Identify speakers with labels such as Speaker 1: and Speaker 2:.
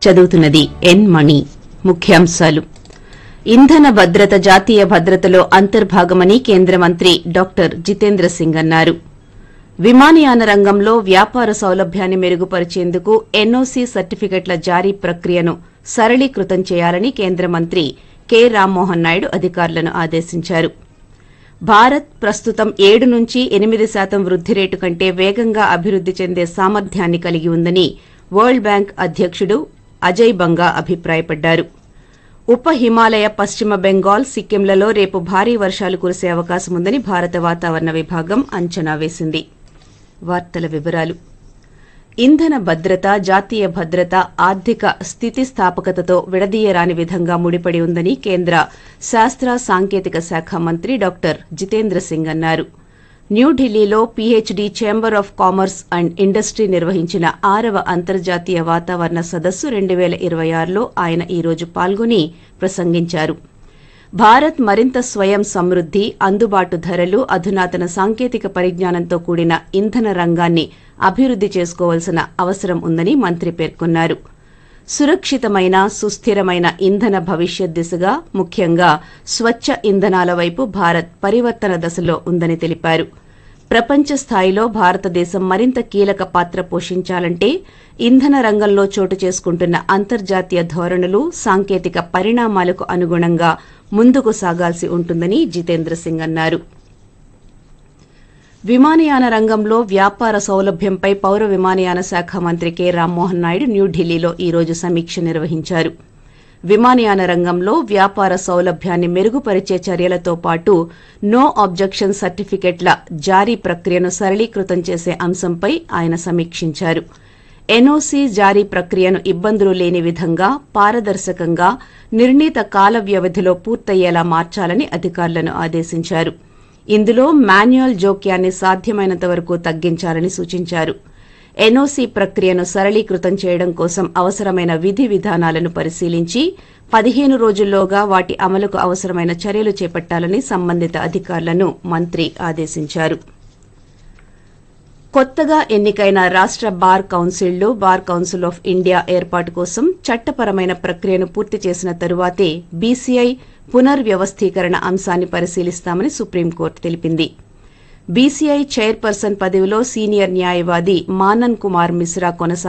Speaker 1: చదువుతున్నది ఎన్ మణి ముఖ్యాంశాలు ఇంధన భద్రత జాతీయ భద్రతలో అంతర్భాగమని కేంద్ర మంత్రి డాక్టర్ జితేంద్ర సింగ్ అన్నారు విమానయాన రంగంలో వ్యాపార సౌలభ్యాన్ని మెరుగుపరిచేందుకు ఎన్ఓసీ సర్టిఫికెట్ల జారీ ప్రక్రియను సరళీకృతం చేయాలని కేంద్ర మంత్రి కె రామ్మోహన్ నాయుడు అధికారులను ఆదేశించారు భారత్ ప్రస్తుతం ఏడు నుంచి ఎనిమిది శాతం వృద్ది రేటు కంటే వేగంగా అభివృద్ది చెందే సామర్థ్యాన్ని కలిగి ఉందని వరల్డ్ బ్యాంక్ అధ్యకుడు అజయ్ బంగా అభిప్రాయపడ్డారు ఉప హిమాలయ పశ్చిమ బెంగాల్ సిక్కింలలో రేపు భారీ వర్షాలు కురిసే అవకాశం ఉందని భారత వాతావరణ విభాగం అంచనా వేసింది వార్తల వివరాలు ఇంధన భద్రత జాతీయ భద్రత ఆర్థిక స్థితిస్థాపకతతో విడదీయరాని విధంగా ముడిపడి ఉందని కేంద్ర శాస్త్ర సాంకేతిక శాఖ మంత్రి డాక్టర్ జితేంద్ర సింగ్ అన్నారు న్యూఢిల్లీలో PHD chamber of commerce and industry నిర్వహించిన ఆరవ అంతర్జాతీయ వాతావరణ సదస్సు రెండు పేల ఇరవై ఆరులో ఆయన ఈ రోజు పాల్గొని ప్రసంగించారు భారత్ మరింత స్వయం సమృద్ది అందుబాటు ధరలు అధునాతన సాంకేతిక పరిజ్ఞానంతో కూడిన ఇంధన రంగాన్ని అభివృద్ది చేసుకోవాల్సిన అవసరం ఉందని మంత్రి పేర్కొన్నారు సురక్షితమైన సుస్థిరమైన ఇంధన భవిష్యత్ దిశగా ముఖ్యంగా స్వచ్ఛ ఇంధనాల వైపు భారత్ పరివర్తన దశలో ఉందని తెలిపారు ప్రపంచ స్థాయిలో భారతదేశం మరింత కీలక పాత్ర పోషించాలంటే ఇంధన రంగంలో చోటు చేసుకుంటున్న అంతర్జాతీయ ధోరణులు సాంకేతిక పరిణామాలకు అనుగుణంగా ముందుకు సాగాల్సి ఉంటుందని జితేంద్ర సింగ్ అన్నారు విమానయాన రంగంలో వ్యాపార సౌలభ్యంపై పౌర విమానయాన శాఖ మంత్రి కె రామ్మోహన్ నాయుడు న్యూఢిల్లీలో ఈ రోజు సమీక్ష నిర్వహించారు విమానయాన రంగంలో వ్యాపార సౌలభ్యాన్ని మెరుగుపరిచే చర్యలతో పాటు నో ఆబ్జెక్షన్ సర్టిఫికెట్ల జారీ ప్రక్రియను సరళీకృతం చేసే అంశంపై ఆయన సమీక్షించారు ఎన్ఓసీ జారీ ప్రక్రియను ఇబ్బందులు లేని విధంగా పారదర్శకంగా నిర్ణీత కాల వ్యవధిలో పూర్తయ్యేలా మార్చాలని అధికారులను ఆదేశించారు ఇందులో మాన్యువల్ జోక్యాన్ని సాధ్యమైనంత వరకు తగ్గించాలని సూచించారు ఎన్ఓసీ ప్రక్రియను సరళీకృతం చేయడం కోసం అవసరమైన విధి విధానాలను పరిశీలించి పదిహేను రోజుల్లోగా వాటి అమలుకు అవసరమైన చర్యలు చేపట్టాలని సంబంధిత అధికారులను మంత్రి ఆదేశించారు కొత్తగా ఎన్నికైన రాష్ట బార్ కౌన్సిళ్లు బార్ కౌన్సిల్ ఆఫ్ ఇండియా ఏర్పాటు కోసం చట్టపరమైన ప్రక్రియను పూర్తి చేసిన తరువాతే బీసీఐ పునర్వ్యవస్థీకరణ అంశాన్ని పరిశీలిస్తామని సుప్రీంకోర్టు తెలిపింది బీసీఐ చైర్పర్సన్ పదవిలో సీనియర్ న్యాయవాది మానన్ కుమార్ మిశ్రా కొనసాగుతున్నారు